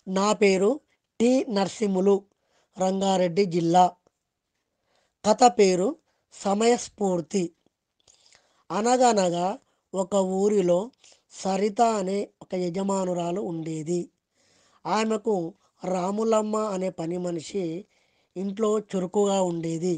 నా పేరు టి నరసింహులు రంగారెడ్డి జిల్లా కథ పేరు సమయస్ఫూర్తి అనగనగా ఒక ఊరిలో సరిత అనే ఒక యజమానురాలు ఉండేది ఆమెకు రాములమ్మ అనే పని మనిషి ఇంట్లో చురుకుగా ఉండేది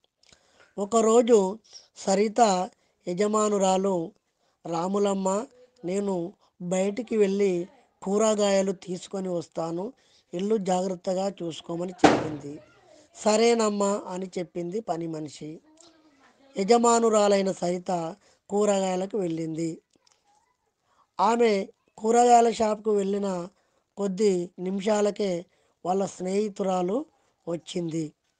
ఒకరోజు సరిత యజమానురాలు రాములమ్మ నేను బయటికి వెళ్ళి కూరగాయలు తీసుకొని వస్తాను ఇల్లు జాగ్రత్తగా చూసుకోమని చెప్పింది సరేనమ్మా అని చెప్పింది పని మనిషి యజమానురాలైన సరిత కూరగాయలకు వెళ్ళింది ఆమె కూరగాయల షాప్కు వెళ్ళిన కొద్ది నిమిషాలకే వాళ్ళ స్నేహితురాలు వచ్చింది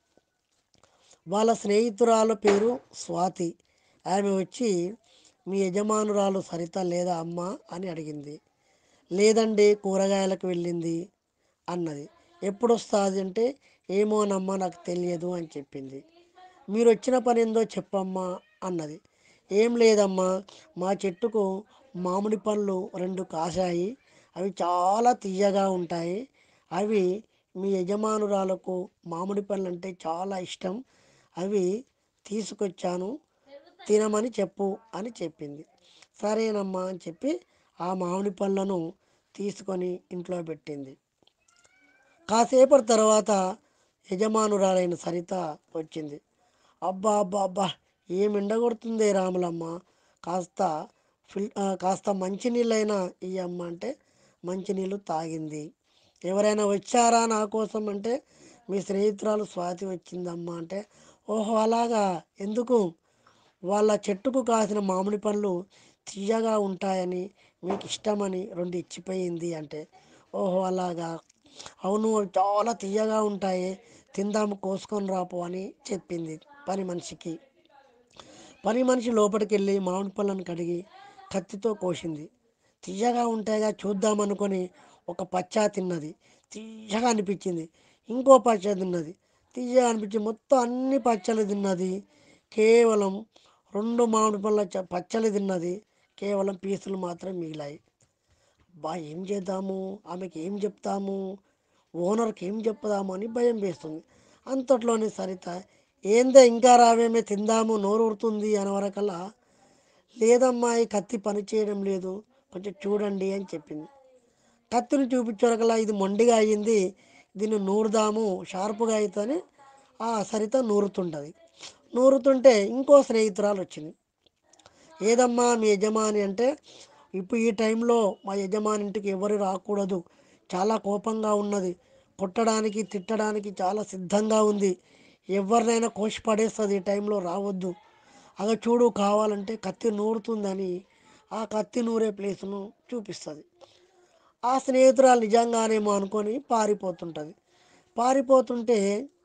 వాళ్ళ స్నేహితురాలు పేరు స్వాతి ఆమె వచ్చి మీ యజమానురాలు సరిత లేదా అమ్మ అని అడిగింది లేదండి కూరగాయలకు వెళ్ళింది అన్నది ఎప్పుడు వస్తుంది అంటే ఏమోనమ్మా నాకు తెలియదు అని చెప్పింది మీరు వచ్చిన పని ఏందో చెప్పమ్మా అన్నది ఏం లేదమ్మా మా చెట్టుకు మామిడి పళ్ళు రెండు కాసాయి అవి చాలా తీయగా ఉంటాయి అవి మీ యజమానురాలకు మామిడి పళ్ళు అంటే చాలా ఇష్టం అవి తీసుకొచ్చాను తినమని చెప్పు అని చెప్పింది సరేనమ్మా అని చెప్పి ఆ మామిడి పళ్ళను తీసుకొని ఇంట్లో పెట్టింది కాసేపటి తర్వాత యజమానురాలైన సరిత వచ్చింది అబ్బా అబ్బా అబ్బా ఏం ఎండగొడుతుంది రాములమ్మ కాస్త ఫిల్ ఆ, కాస్త మంచినీళ్ళైనా ఇయ్యమ్మ అంటే మంచినీళ్ళు తాగింది ఎవరైనా వచ్చారా నా కోసం అంటే మీ స్నేహితురాలు స్వాతి వచ్చిందమ్మా అంటే ఓహో అలాగా ఎందుకు వాళ్ళ చెట్టుకు కాసిన మామిడి పండ్లు తీయగా ఉంటాయని మీకు ఇష్టమని రెండు ఇచ్చిపోయింది అంటే ఓహో అలాగా అవును అవి చాలా తీయగా ఉంటాయి తిందాము కోసుకొని రాపో అని చెప్పింది పని మనిషికి పని మనిషి లోపలికి వెళ్ళి మామిడి పళ్ళను కడిగి కత్తితో కోసింది తీయగా ఉంటాయిగా చూద్దామనుకొని ఒక పచ్చా తిన్నది తీయగా అనిపించింది ఇంకో పచ్చ తిన్నది తీయగా అనిపించి మొత్తం అన్ని పచ్చలు తిన్నది కేవలం రెండు మామిడి పళ్ళ చ- పచ్చలు తిన్నది కేవలం పీసులు మాత్రం మిగిలాయి బా ఏం చేద్దాము ఆమెకి ఏం చెప్తాము ఓనర్కి ఏం చెప్దాము అని భయం వేస్తుంది అంతట్లోనే సరిత ఏందో ఇంకా రావేమే తిందాము నోరు ఊరుతుంది అని వరకల్లా లేదమ్మా ఈ కత్తి పని చేయడం లేదు కొంచెం చూడండి అని చెప్పింది కత్తిని చూపించవరకల్లా ఇది మొండిగా అయ్యింది దీన్ని నూరుదాము షార్ప్గా అవుతుంది ఆ సరిత నూరుతుంటుంది నూరుతుంటే ఇంకో స్నేహితురాలు వచ్చింది ఏదమ్మా మీ యజమాని అంటే ఇప్పుడు ఈ టైంలో మా యజమాని ఇంటికి ఎవరు రాకూడదు చాలా కోపంగా ఉన్నది కొట్టడానికి తిట్టడానికి చాలా సిద్ధంగా ఉంది ఎవరినైనా కోసి పడేస్తుంది ఈ టైంలో రావద్దు అగ చూడు కావాలంటే కత్తి నూరుతుందని ఆ కత్తి నూరే ప్లేస్ను చూపిస్తుంది ఆ స్నేహితురాలు నిజంగానేమో అనుకొని పారిపోతుంటుంది పారిపోతుంటే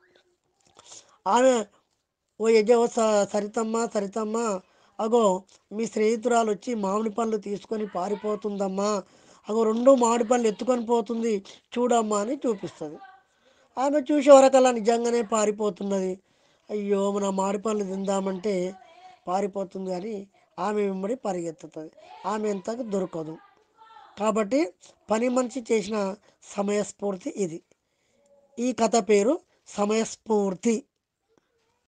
ఆమె ఓ యజ ఓ స- సరితమ్మ సరితమ్మ అగో మీ స్నేహితురాలు వచ్చి మామిడి పళ్ళు తీసుకొని పారిపోతుందమ్మా అగో రెండు మామిడి పళ్ళు ఎత్తుకొని పోతుంది చూడమ్మా అని చూపిస్తుంది ఆమె చూసే వరకల్లా నిజంగానే పారిపోతున్నది అయ్యో మన మామిడి పళ్ళు తిందామంటే పారిపోతుంది అని ఆమె వెంబడి పరిగెత్తుతుంది ఆమె ఎంతకు దొరకదు కాబట్టి పని మనిషి చేసిన సమయస్ఫూర్తి ఇది ఈ కథ పేరు సమయస్ఫూర్తి